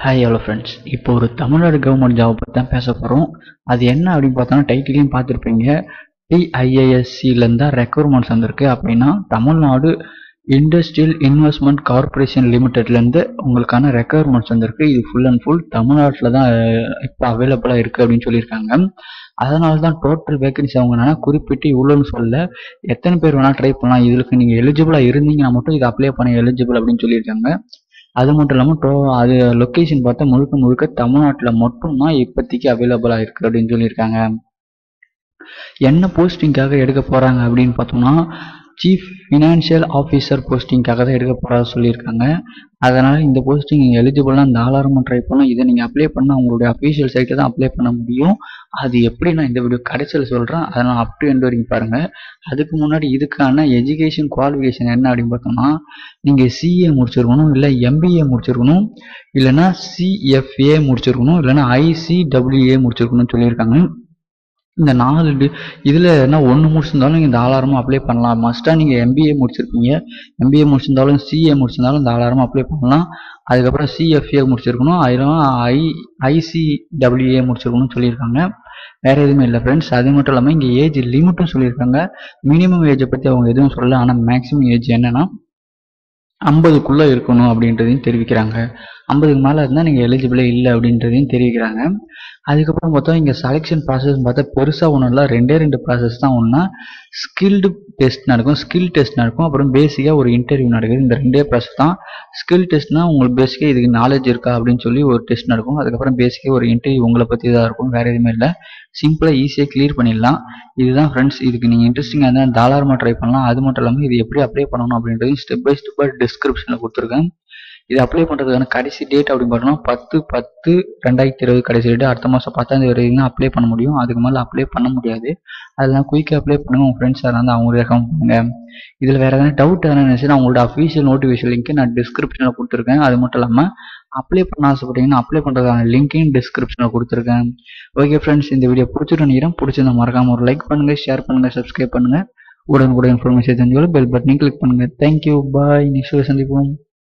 hi hello friends இப்போ ஒரு Tamil Nadu government job பற்றி தான் பேச போகிறோம் அது என்ன அப்படின்னு பார்த்தோன்னா டைட்டிலையும் பார்த்துருப்பீங்க டிஐஏஎஸ்சிலேருந்து தான் ரெக்ரூட்மெண்ட்ஸ் வந்திருக்கு அப்படின்னா தமிழ்நாடு இண்டஸ்ட்ரியல் இன்வெஸ்ட்மெண்ட் கார்பரேஷன் லிமிடெட்லேருந்து உங்களுக்கான ரெக்யர்மெண்ட்ஸ் வந்திருக்கு இது ஃபுல் அண்ட் ஃபுல் தமிழ்நாட்டில் தான் இப்போ அவைலபிளாக இருக்குது அப்படின்னு சொல்லியிருக்காங்க அதனால தான் டோட்டல் வேகன்சி அவங்க என்னன்னா குறிப்பிட்டு இவ்வளோன்னு சொல்ல எத்தனை பேர் வேணால் ட்ரை பண்ணலாம் இதுக்கு நீங்கள் எலிஜிபிளாக இருந்தீங்கன்னா மட்டும் இதை அப்ளை பண்ண எலிஜிபிள் அப்படின்னு சொல்லியிருக்காங்க அது மட்டும் இல்லாமல் டோ அது லொக்கேஷன் பார்த்தா முழுக்க முழுக்க தமிழ்நாட்டில் மட்டும்தான் இப்போதைக்கு அவைலபிளாக இருக்குது அப்படின்னு சொல்லியிருக்காங்க என்ன போஸ்டிங்காக எடுக்க போகிறாங்க அப்படின்னு பார்த்தோம்னா சீஃப் ஃபினான்ஷியல் ஆஃபீஸர் போஸ்டிங்காக தான் எடுக்க போகிறதா சொல்லியிருக்காங்க அதனால் இந்த போஸ்டிங் நீங்கள் எலிஜிபிளாக தாராளமாக ட்ரை பண்ணலாம் இதை நீங்கள் அப்ளை பண்ணால் உங்களுடைய அஃபீஷியல் சைட்டில் தான் அப்ளை பண்ண முடியும் அது எப்படி நான் இந்த வீடியோ கடைசியில் சொல்கிறேன் அதனால் அப் டு எண்ட் வரைக்கும் பாருங்கள் அதுக்கு முன்னாடி இதுக்கான எஜுகேஷன் குவாலிஃபிகேஷன் என்ன அப்படின்னு பார்த்தோம்னா நீங்கள் சிஏ முடிச்சிருக்கணும் இல்லை எம்பிஏ முடிச்சிருக்கணும் இல்லைன்னா சிஎஃப்ஏ முடிச்சிருக்கணும் இல்லைன்னா ஐசிடபிள்யூஏ முடிச்சிருக்கணும்னு சொல்லியிருக்காங்க இந்த நாலு டி இதில் என்ன ஒன்று முடிச்சிருந்தாலும் நீங்கள் தாராளமாக அப்ளை பண்ணலாம் மஸ்ட்டாக நீங்கள் எம்பிஏ முடிச்சிருப்பீங்க எம்பிஏ முடிச்சிருந்தாலும் சிஏ முடிச்சிருந்தாலும் தாராளமாக அப்ளை பண்ணலாம் அதுக்கப்புறம் சிஎஃப்ஏ முடிச்சிருக்கணும் அதில் ஐ ஐசிடபிள்யூஏ முடிச்சிருக்கணும்னு சொல்லியிருக்காங்க வேறு எதுவுமே இல்லை ஃப்ரெண்ட்ஸ் அது மட்டும் இல்லாமல் இங்கே ஏஜ் லிமிட்டும் சொல்லியிருக்காங்க மினிமம் ஏஜை பற்றி அவங்க எதுவும் சொல்லல ஆனால் மேக்ஸிமம் ஏஜ் என்னென்னா ஐம்பதுக்குள்ளே இருக்கணும் அப்படின்றதையும் தெரிவிக்கிறாங்க ஐம்பதுக்கு மேலே இருந்தால் நீங்கள் எலிஜிபிளே இல்லை அப்படின்றதையும் தெரிவிக்கிறாங்க அதுக்கப்புறம் பார்த்தா இங்கே செலெக்ஷன் ப்ராசஸ் பார்த்தா பெருசாக ஒன்றும் இல்லை ரெண்டே ரெண்டு ப்ராசஸ் தான் ஒன்றா ஸ்கில்டு டெஸ்ட் நடக்கும் ஸ்கில் டெஸ்ட் நடக்கும் அப்புறம் பேசிக்காக ஒரு இன்டர்வியூ நடக்குது இந்த ரெண்டே ப்ராசஸ் தான் ஸ்கில் டெஸ்ட்னா உங்களுக்கு பேசிக்காக இதுக்கு நாலேஜ் இருக்கா அப்படின்னு சொல்லி ஒரு டெஸ்ட் நடக்கும் அதுக்கப்புறம் பேசிக்காக ஒரு இன்டர்வியூ உங்களை பற்றி தான் இருக்கும் வேறு எதுவுமே இல்லை சிம்பிளாக ஈஸியாக கிளியர் பண்ணிடலாம் இதுதான் ஃப்ரெண்ட்ஸ் இதுக்கு நீங்கள் இன்ட்ரெஸ்டிங்காக இருந்தால் தாராளமாக ட்ரை பண்ணலாம் அது மட்டும் இல்லாமல் இது எப்படி அப்ளை பண்ணணும் அப்படின்றது ஸ்டெப் பை ஸ்டெப்பாக டிஸ்கிரிப்ஷனில் கொடுத்துருக்கேன் இது அப்ளை பண்ணுறதுக்கான கடைசி டேட் அப்படின்னு பார்த்தோம்னா பத்து பத்து ரெண்டாயிரத்தி இருபது கடைசி டேட் அடுத்த மாதம் பத்தாம் தேதி வரைக்கும் தான் அப்ளை பண்ண முடியும் அதுக்கு மேலே அப்ளை பண்ண முடியாது அதெல்லாம் குயிக்காக அப்ளை பண்ணுங்க உங்கள் ஃப்ரெண்ட்ஸ் யாராக இருந்தால் அவங்க ரெக்கமெண்ட் பண்ணுங்க இதில் வேறு எதனா டவுட் எதனா இருந்துச்சுன்னா உங்களோட அஃபீஷியல் நோட்டிஃபிகேஷன் லிங்க் நான் டிஸ்கிரிப்ஷனில் கொடுத்துருக்கேன் அது மட்டும் இல்லாமல் அப்ளை பண்ண ஆசைப்பட்டீங்கன்னா அப்ளை பண்ணுறதுக்கான லிங்க்கையும் டிஸ்கிரிப்ஷனில் கொடுத்துருக்கேன் ஓகே ஃப்ரெண்ட்ஸ் இந்த வீடியோ பிடிச்சிட்டு நினைக்கிறேன் பிடிச்சிருந்தா மறக்காமல் ஒரு லைக் பண்ணுங்கள் ஷேர் பண்ணுங்கள் சப்ஸ்கிரைப் பண்ணுங்கள் உடனுக்குடன் இன்ஃபர்மேஷன் தெரிஞ்சுக்கொள்ள பெல் பட்டனையும் கிளிக் பண்ணுங்கள் தேங்க்யூ பாய் நெக்ஸ்ட் சந்திப்போம்